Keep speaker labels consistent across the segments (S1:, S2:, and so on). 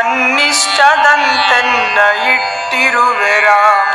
S1: ನನ್ನಿಷ್ಟದಂತೆನ್ನ ಇಟ್ಟಿರುವೆ ರಾಮ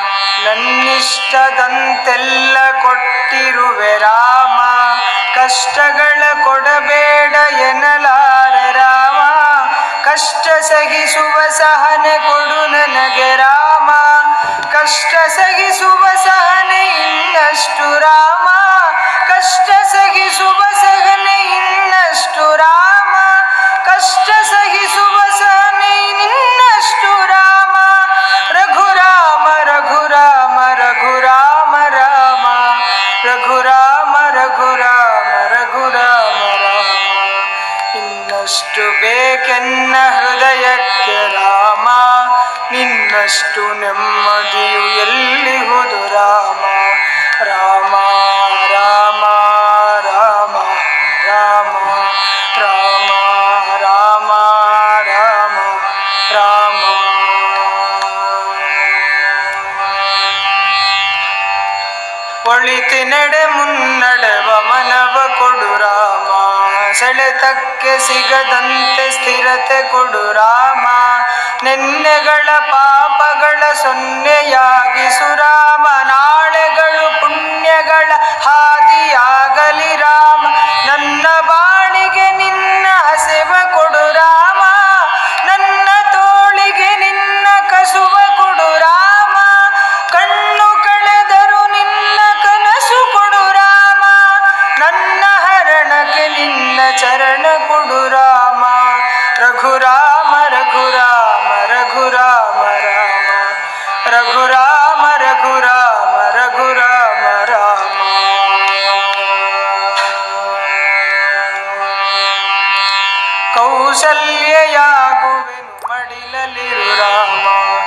S1: ನನ್ನಿಷ್ಟದಂತೆಲ್ಲ ಕೊಟ್ಟಿರುವೆ ರಾಮ ಕಷ್ಟಗಳ ಕೊಡಬೇಡ ಎನ್ನಲಾರೆ ರಾಮ ಕಷ್ಟ ಸಹಿಸುವ ಸಹನೆ ಕೊಡು ನನಗೆ ರಾಮ ಕಷ್ಟ ಸಹಿಸುವ ಸಹನೆ ಇನ್ನಷ್ಟು ರಾಮ ಕಷ್ಟ ಸಹಿಸುವ ಸಹನೆ ಇನ್ನಷ್ಟು ರಾಮ ಕಷ್ಟ ಸಹಿಸುವ ಸಹನೆ ಇನ್ನಷ್ಟು ರಾಮ ರಘುರಾಮ ರಘುರಾಮ ರಘುರಾಮ ರಾಮ ರಘುರಾಮ ರಘುರಾಮ ರಘುರಾಮ ರಾಮ ಇನ್ನಷ್ಟು ಬೇಕೆನ್ನ ಹೃದಯಕ್ಕೆ ರಾಮ ನಿನ್ನಷ್ಟು ನೆಮ್ಮದಿಯು ಎಲ್ಲಿಹುದು ರಾಮ ರಾಮ ರಾಮ ರಾಮ ರಾಮ ರಾಮ ರಾಮ ರಾಮ ರಾಮ ಒಳಿತಿನೆಡೆ ಮುನ್ನಡೆವ ಮನವ ಕೊಡು ರಾಮ ಸೆಳೆತಕ್ಕೆ ಸಿಗದಂತೆ ಸ್ಥಿರತೆ ಕೊಡು ರಾಮ ನೆನ್ನೆಗಳ ಪಾಪಗಳ ಸೊನ್ನೆಯಾಗಿಸು ರಾಮ ನಾಳೆಗಳು ಪುಣ್ಯಗಳ ಹಾದಿಯಾಗಲಿ ರಾಮ ನನ್ನ ಬಾಳಿಗೆ ನಿನ್ನ ಹಸೆವ ಕೊಡು ರಾಮ ನನ್ನ ತೋಳಿಗೆ ನಿನ್ನ ಕಸುವ ಕೊಡು ರಾಮ ಕಣ್ಣು ಕಳೆದರು ನಿನ್ನ ಕನಸು ಕೊಡು ರಾಮ ನನ್ನ ಹರಣಕ್ಕೆ ನಿನ್ನ ಚರಣ ಕೊಡು ರಾಮ ರಘುರಾಮ ರಘುರಾಮ ರಘುರಾಮ ರಾಮ ರಘುರಾಮ ರಘುರಾಮ ರಘುರಾಮ ರಾಮ ಕೌಸಲ್ಯಯಾಗುವೆನು ಮಡಿಲಲಿರು ರಾಮ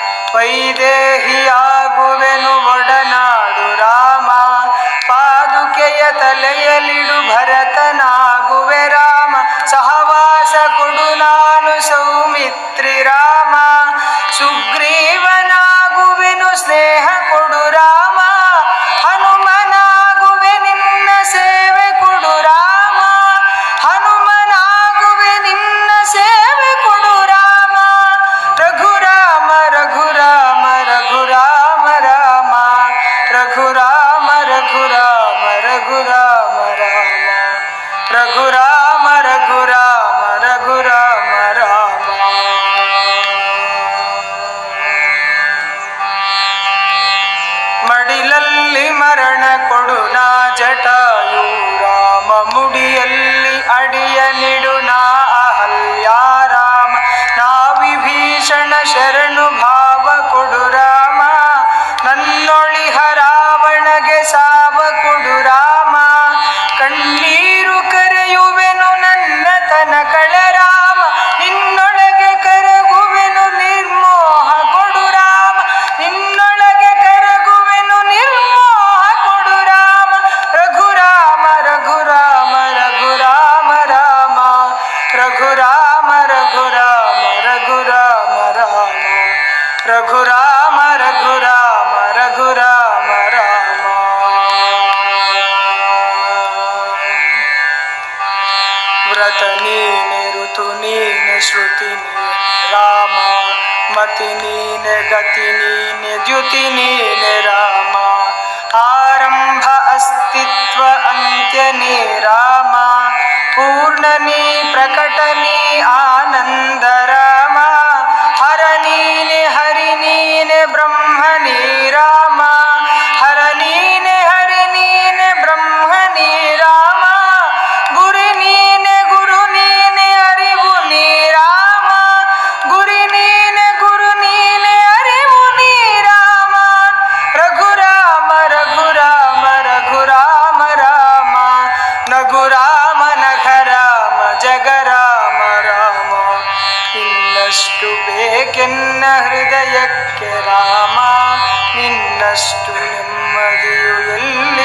S1: ವೈದೇಹಿಯಾಗುವೆನು ಒಡನಾಡು ರಾಮ ಪಾದುಕೆಯ ತಲೆಯಲಿಡು ಭರತನಾಗುವೆ ರಾಮ ಸಹವಾಸ ಕೊಡು ನಾನು ಸೌಮಿತ್ರಿ ರಾಮ ಸುಗ್ರೀವನಾಗುವೆನು ಸ್ನೇಹ ಕೊಡು ರಾಮ ಹನುಮನಾಗುವೆ ನಿನ್ನ ಸೇವೆ ಕೊಡು ರಾಮ ಹನುಮನಾಗುವೆ ನಿನ್ನ ಸೇವೆ ಕೊಡು ರಾಮ ರಘುರಾಮ ರಘುರಾಮ ರಘುರಾಮ ರಾಮ ರಘುರಾಮ ರಘುರಾಮ ರಘುರಾಮ ರಾಮ ರಘುರಾಮ ರಘುರಾಮ ರಘುರಾಮ ರಾಮ ಮಡಿಲಲ್ಲಿ ಮರಣ ಕೊಡು ನಾ ಜಟಾಯು ರಾಮ ಮುಡಿಯಲ್ಲಿ ಅಡಿಯ ನಿಡು ನಾ ಅಹಲ್ಯ ರಾಮ ನಾ ವಿಭೀಷಣ ಶರಣು ಭಾವ ಕೊಡು ರಾಮ ನನ್ನೊಳಿಹ ರಾವಣಗೆ ಸಾವ ಕೊಡು ರಾಮ ಕಣ್ಣೀರು ಕರೆಯುವೆನು ನನ್ನ ತನಕಳ ರಾಮ ನಿನ್ನೊಳಗೆ ಕರಗುವೆನು ನಿರ್ಮೋಹ ಕೊಡು ರಾಮ ನಿನ್ನೊಳಗೆ ಕರಗುವೆನು ನಿರ್ಮೋಹ ಕೊಡು ರಾಮ ರಘುರಾಮ ರಘುರಾಮ ರಘುರಾಮ ರಾಮ ರಘುರಾಮ ರಘುರಾಮ ರಘುರಾಮ ರಾಮ ರಘುರಾಮ ರಘುರಾಮ ರಘುರಾಮ ರಾಮ ವ್ರತ ನೀನೆ ಋತು ನೀನೆ ಶ್ರುತಿ ನೀನೆ ರಾಮ ಮತಿ ನೀನೆ ಗತಿ ನೀನೆ ದ್ಯುತಿ ನೀನೆ ರಾಮ ಆರಂಭ ಅಸ್ತಿತ್ವ ಅಂತ್ಯ ನೀ ರಾಮ ಪೂರ್ಣ ನೀ ಪ್ರಕಟ ನೀ ಆನಂದ ರಾಮ ಹರ ನೀನೆ ಹರಿ ನೀನೆ ಬ್ರಹ್ಮ ನೀ ರಾಮ ಹರ ನೀನೆ ಹರಿ ನೀನೆ ಬ್ರಹ್ಮ ನೀ ರಾಮ ಗುರಿ ನೀನೆ ಗುರು ನೀನೆ ಅರಿವು ನೀ ರಾಮ ಗುರಿ ನೀನೆ ಗುರು ನೀನೆ ಅರಿವು ನೀ ರಾಮ ರಘುರಾಮ ರಘುರಾಮ ರಘುರಾಮ ರಾಮ ನಗುರಾಮ ನಘರಾಮ ಜಗರಾಮ ರಾಮ ಇನ್ನಷ್ಟು ಬೇಕೆನ್ನ ಹೃದಯಕ್ಕೆ ರಾಮ ನಿನ್ನಷ್ಟು ನೆಮ್ಮದಿಯು ಎಲ್ಲಿ